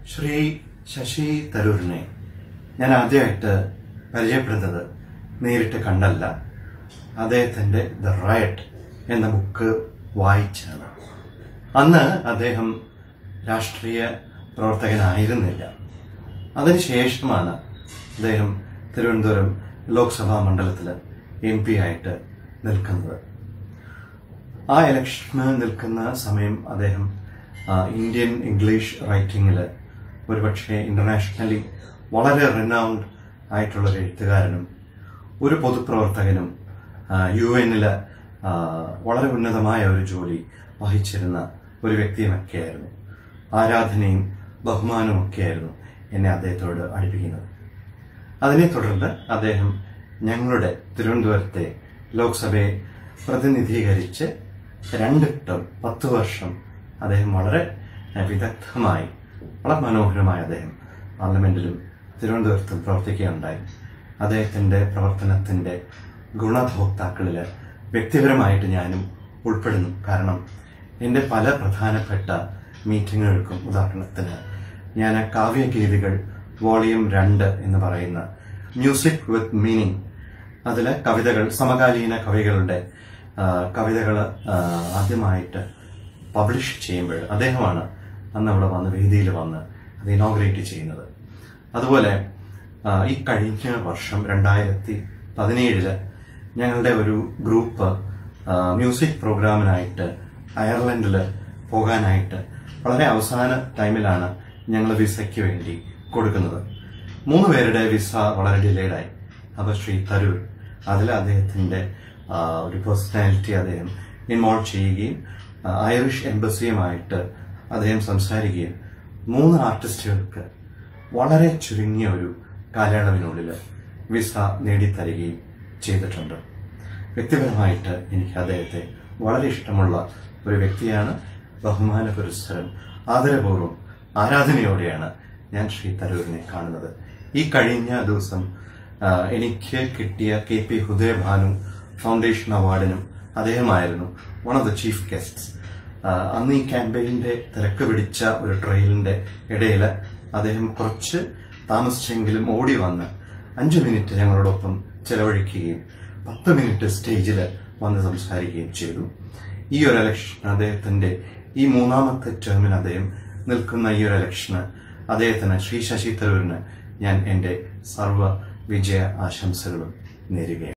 ശ്രീ ശശി തരൂരിനെ ഞാൻ ആദ്യമായിട്ട് പരിചയപ്പെടുന്നത് നേരിട്ട് കണ്ടല്ല അദ്ദേഹത്തിൻ്റെ ദ റയറ്റ് എന്ന ബുക്ക് വായിച്ചാണ് അന്ന് അദ്ദേഹം രാഷ്ട്രീയ പ്രവർത്തകനായിരുന്നില്ല അതിനുശേഷമാണ് അദ്ദേഹം തിരുവനന്തപുരം ലോക്സഭാ മണ്ഡലത്തിൽ എം പി ആയിട്ട് നിൽക്കുന്നത് ആ ഇലക്ഷന് നിൽക്കുന്ന സമയം അദ്ദേഹം ആ, ഇന്ത്യൻ ഇംഗ്ലീഷ് റൈറ്റിങ്ങിൽ ഒരുപക്ഷെ ഇന്റർനാഷണലി വളരെ റിനൗണ്ട് ആയിട്ടുള്ള ഒരു എഴുത്തുകാരനും ഒരു പൊതുപ്രവർത്തകനും യു എന്നിൽ വളരെ ഉന്നതമായ ഒരു ജോലി വഹിച്ചിരുന്ന ഒരു വ്യക്തിയുമൊക്കെയായിരുന്നു ആരാധനയും ബഹുമാനവും ഒക്കെയായിരുന്നു എന്നെ അദ്ദേഹത്തോട് അടുപ്പിക്കുന്നത് അതിനെ തുടർന്ന് അദ്ദേഹം ഞങ്ങളുടെ തിരുവനന്തപുരത്തെ ലോക്സഭയെ പ്രതിനിധീകരിച്ച് രണ്ട് ടേം പത്ത് വർഷം അദ്ദേഹം വളരെ ഏഹ്, വിദഗ്ധമായി വളരെ മനോഹരമായി അദ്ദേഹം പാർലമെന്റിലും തിരുവനന്തപുരത്തും പ്രവർത്തിക്കുകയുണ്ടായി അദ്ദേഹത്തിന്റെ പ്രവർത്തനത്തിന്റെ ഗുണഭോക്താക്കളിൽ വ്യക്തിപരമായിട്ട് ഞാനും ഉൾപ്പെടുന്നു കാരണം എൻ്റെ പല പ്രധാനപ്പെട്ട മീറ്റിങ്ങുകൾക്കും ഉദാഹരണത്തിന് ഞാൻ കാവ്യഗീതികൾ വോളിയം രണ്ട് എന്ന് പറയുന്ന മ്യൂസിക് വിത്ത് മീനിങ് അതിലെ കവിതകൾ സമകാലീന കവികളുടെ കവിതകൾ ആദ്യമായിട്ട് പബ്ലിഷ് ചെയ്യുമ്പോൾ അദ്ദേഹമാണ് അന്ന് അവിടെ വന്ന് വേദിയിൽ വന്ന് അത് ഇനോഗ്രേറ്റ് ചെയ്യുന്നത് അതുപോലെ ആ, ഈ കഴിഞ്ഞ വർഷം രണ്ടായിരത്തി പതിനേഴില് ഞങ്ങളുടെ ഒരു ഗ്രൂപ്പ് ആ, മ്യൂസിക് പ്രോഗ്രാമിനായിട്ട് അയർലൻഡിൽ പോകാനായിട്ട് വളരെ അവസാന ടൈമിലാണ് ഞങ്ങൾ വിസയ്ക്ക് വേണ്ടി കൊടുക്കുന്നത് മൂന്ന് പേരുടെ വിസ വളരെ ഡിലേഡായി അപ്പോൾ ശ്രീ തരൂർ അതിൽ അദ്ദേഹത്തിന്റെ ആ, ഒരു പേഴ്സണാലിറ്റി അദ്ദേഹം ഇൻവോൾവ് ചെയ്യുകയും ആ, ഐറിഷ് എംബസിയുമായിട്ട് അദ്ദേഹം സംസാരിക്കുകയും മൂന്ന് ആർട്ടിസ്റ്റുകൾക്ക് വളരെ ചുരുങ്ങിയ ഒരു കാലയളവിനുള്ളിൽ വിസ നേടിത്തരികയും ചെയ്തിട്ടുണ്ട് വ്യക്തിപരമായിട്ട് എനിക്ക് അദ്ദേഹത്തെ വളരെ ഇഷ്ടമുള്ള ഒരു വ്യക്തിയാണ് ബഹുമാന പുരസ്സരം ആദരപൂർവ്വം ആരാധനയോടെയാണ് ഞാൻ ശ്രീ തരൂരിനെ കാണുന്നത് ഈ കഴിഞ്ഞ ദിവസം ആ, എനിക്ക് കിട്ടിയ കെ പി ഹുദയഭാനു ഫൗണ്ടേഷൻ അവാർഡിനും അദ്ദേഹമായിരുന്നു one of the chief guests അന്ന് ഈ ക്യാമ്പയിന്റെ തിരക്ക് പിടിച്ച ഒരു ട്രെയിനിന്റെ ഇടയിൽ അദ്ദേഹം കുറച്ച് താമസിച്ചെങ്കിലും ഓടി വന്ന് അഞ്ചു മിനിറ്റ് ഞങ്ങളോടൊപ്പം ചെലവഴിക്കുകയും പത്ത് മിനിറ്റ് സ്റ്റേജിൽ വന്ന് സംസാരിക്കുകയും ചെയ്തു ഈ ഒരു ഇലക്ഷൻ അദ്ദേഹത്തിന്റെ ഈ മൂന്നാമത്തെ ടേമിന് അദ്ദേഹം നിൽക്കുന്ന ഈ ഒരു ഇലക്ഷന് അദ്ദേഹത്തിന് ശ്രീ ശശി തരൂരിന് ഞാൻ എൻ്റെ സർവ്വ വിജയ ആശംസകളും നേരുകയാണ്